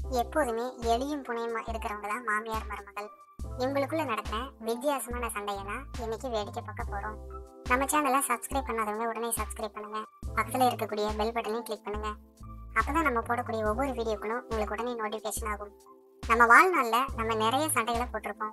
எப்போதுமே எளியும் புனையுமா இருக்கிறவங்க தான் மாமியார் மருமகள் இவங்களுக்குள்ள நடக்கிற வித்தியாசமான சண்டையெல்லாம் இன்னைக்கு வேடிக்கை பார்க்க போறோம் நம்ம சேனலை சப்ஸ்கிரைப் பண்ணாதவங்க உடனே சப்ஸ்கிரைப் பண்ணுங்க பக்கத்துல இருக்கக்கூடிய பெல் பட்டனையும் கிளிக் பண்ணுங்க அப்பதான் நம்ம போடக்கூடிய ஒவ்வொரு வீடியோக்களும் உங்களுக்கு உடனே நோட்டிபிகேஷன் ஆகும் நம்ம வாழ்நாள்ல நம்ம நிறைய சண்டைகளை போட்டிருப்போம்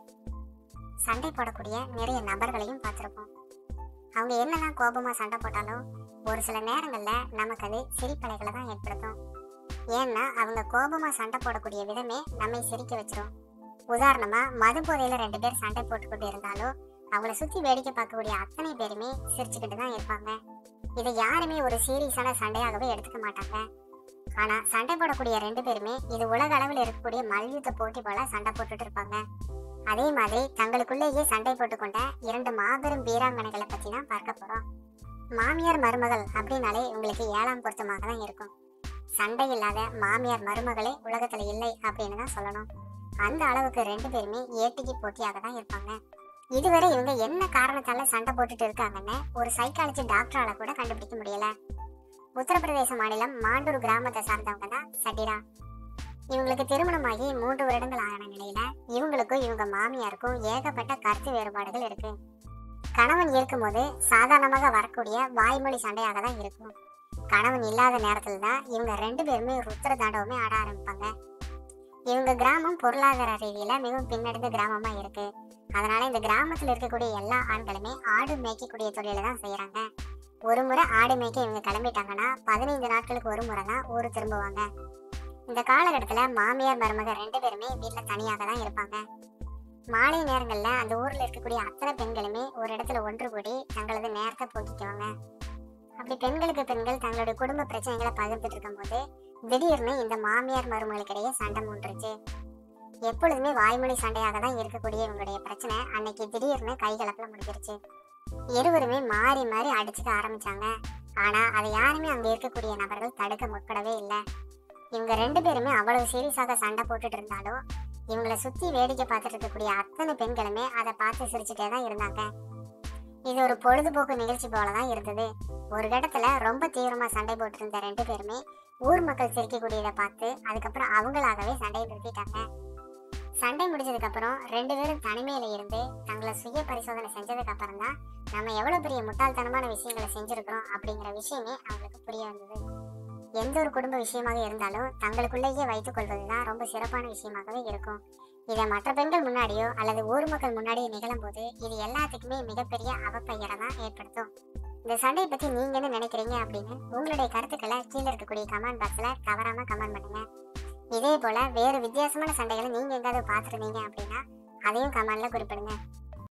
சண்டை போடக்கூடிய நிறைய நபர்களையும் பார்த்திருப்போம் அவங்க என்னதான் கோபமா சண்டை போட்டாலும் ஒரு சில நேரங்கள்ல நமக்கு அது சிரிப்பலைகளை தான் ஏற்படுத்தும் ஏன்னா அவங்க கோபமா சண்டை போடக்கூடிய விதமே நம்மை சிரிக்க வச்சிரும் உதாரணமா மது போதையில ரெண்டு பேர் சண்டை போட்டுக்கிட்டு இருந்தாலும் அவங்கள சுத்தி வேடிக்கை பார்க்கக்கூடிய அத்தனை பேருமே சிரிச்சுக்கிட்டு தான் இருப்பாங்க இதை யாருமே ஒரு சீரியஸான சண்டையாகவே எடுத்துக்க மாட்டாங்க ஆனா சண்டை போடக்கூடிய ரெண்டு பேருமே இது உலக அளவில் இருக்கக்கூடிய மல்யுத்த போட்டி போல சண்டை போட்டுட்டு இருப்பாங்க அதே மாதிரி தங்களுக்குள்ளேயே சண்டை போட்டுக்கொண்ட இரண்டு மாபெரும் வீராங்கனைகளை பத்தி தான் பார்க்க போறோம் மாமியார் மருமகள் அப்படின்னாலே உங்களுக்கு ஏழாம் பொருத்தமாக தான் இருக்கும் சண்டை இல்லாத மாமியார் மருமகளே உலகத்துல இல்லை அப்படின்னு தான் சொல்லணும் அந்த அளவுக்கு ரெண்டு பேருமே ஏட்டிக்கு போட்டியாக தான் இருப்பாங்க இதுவரை இவங்க என்ன காரணத்தால சண்டை போட்டுட்டு இருக்காங்கன்னு ஒரு சைக்காலஜி டாக்டரால கூட கண்டுபிடிக்க முடியல உத்தரப்பிரதேச மாநிலம் மாண்டூர் கிராமத்தை சார்ந்தவங்க தான் சட்டிரா இவங்களுக்கு திருமணமாகி மூன்று வருடங்கள் ஆன நிலையில இவங்களுக்கும் இவங்க மாமியாருக்கும் ஏகப்பட்ட கருத்து வேறுபாடுகள் இருக்கு கணவன் இருக்கும்போது சாதாரணமாக வரக்கூடிய வாய்மொழி சண்டையாக தான் இருக்கும் கணவன் இல்லாத நேரத்துல தான் இவங்க ரெண்டு பேருமே ருத்திர தாண்டவமே ஆட ஆரம்பிப்பாங்க இவங்க கிராமம் பொருளாதார ரீதியில மிகவும் பின்னடைந்த கிராமமா இருக்கு அதனால இந்த கிராமத்துல இருக்கக்கூடிய எல்லா ஆண்களுமே ஆடு மேய்க்கக்கூடிய தொழிலை தான் செய்யறாங்க ஒரு முறை ஆடு மேய்க்க இவங்க கிளம்பிட்டாங்கன்னா பதினைந்து நாட்களுக்கு ஒரு முறை தான் ஊரு திரும்புவாங்க இந்த காலகட்டத்துல மாமியார் மருமக ரெண்டு பேருமே வீட்டுல தனியாக தான் இருப்பாங்க மாலை நேரங்கள்ல அந்த ஊர்ல இருக்கக்கூடிய அத்தனை பெண்களுமே ஒரு இடத்துல ஒன்று கூடி தங்களது நேரத்தை போக்கிக்குவாங்க அப்படி பெண்களுக்கு பெண்கள் தங்களுடைய குடும்ப பிரச்சனைகளை பகிர்ந்துட்டு இருக்கும்போது திடீர்னு இந்த மாமியார் மருமகளுக்கிடையே சண்டை மூண்டுருச்சு எப்பொழுதுமே வாய்மொழி சண்டையாக தான் இருக்கக்கூடிய இவங்களுடைய பிரச்சனை அன்னைக்கு திடீர்னு கைகலப்புல முடிஞ்சிருச்சு இருவருமே மாறி மாறி அடிச்சுக்க ஆரம்பிச்சாங்க ஆனா அதை யாருமே அங்க இருக்கக்கூடிய நபர்கள் தடுக்க முற்படவே இல்லை இவங்க ரெண்டு பேருமே அவ்வளவு சீரியஸாக சண்டை போட்டுட்டு இருந்தாலும் இவங்களை சுத்தி வேடிக்கை பார்த்துட்டு இருக்கக்கூடிய அத்தனை பெண்களுமே அதை பார்த்து சிரிச்சுட்டே தான் இருந்தாங்க இது ஒரு பொழுதுபோக்கு நிகழ்ச்சி போல தான் இருந்தது ஒரு இடத்துல ரொம்ப தீவிரமா சண்டை போட்டு இருந்த ரெண்டு பேருமே ஊர் மக்கள் சிரிக்கக்கூடியதை பார்த்து அதுக்கப்புறம் அவங்களாகவே சண்டையை நிறுத்திட்டாங்க சண்டை முடிஞ்சதுக்கு அப்புறம் ரெண்டு பேரும் தனிமையில இருந்து தங்களை சுய பரிசோதனை செஞ்சதுக்கு அப்புறம் தான் நம்ம எவ்வளவு பெரிய முட்டாள்தனமான விஷயங்களை செஞ்சிருக்கிறோம் அப்படிங்கிற விஷயமே அவங்களுக்கு புரிய வந்தது எந்த ஒரு குடும்ப விஷயமாக இருந்தாலும் தங்களுக்குள்ளேயே வைத்துக் கொள்வதுதான் ரொம்ப சிறப்பான விஷயமாகவே இருக்கும் இதை மற்ற பெண்கள் முன்னாடியோ அல்லது ஊர் மக்கள் முன்னாடியோ நிகழும் போது இது எல்லாத்துக்குமே மிகப்பெரிய அவப்பெயரை தான் ஏற்படுத்தும் இந்த சண்டையை பத்தி நீங்க என்ன நினைக்கிறீங்க அப்படின்னு உங்களுடைய கருத்துக்களை கீழே இருக்கக்கூடிய கமெண்ட் பாக்ஸ்ல தவறாம கமெண்ட் பண்ணுங்க இதே போல வேறு வித்தியாசமான சண்டைகளை நீங்க எங்காவது பார்த்துருந்தீங்க அப்படின்னா அதையும் கமெண்ட்ல குறிப்பிடுங்க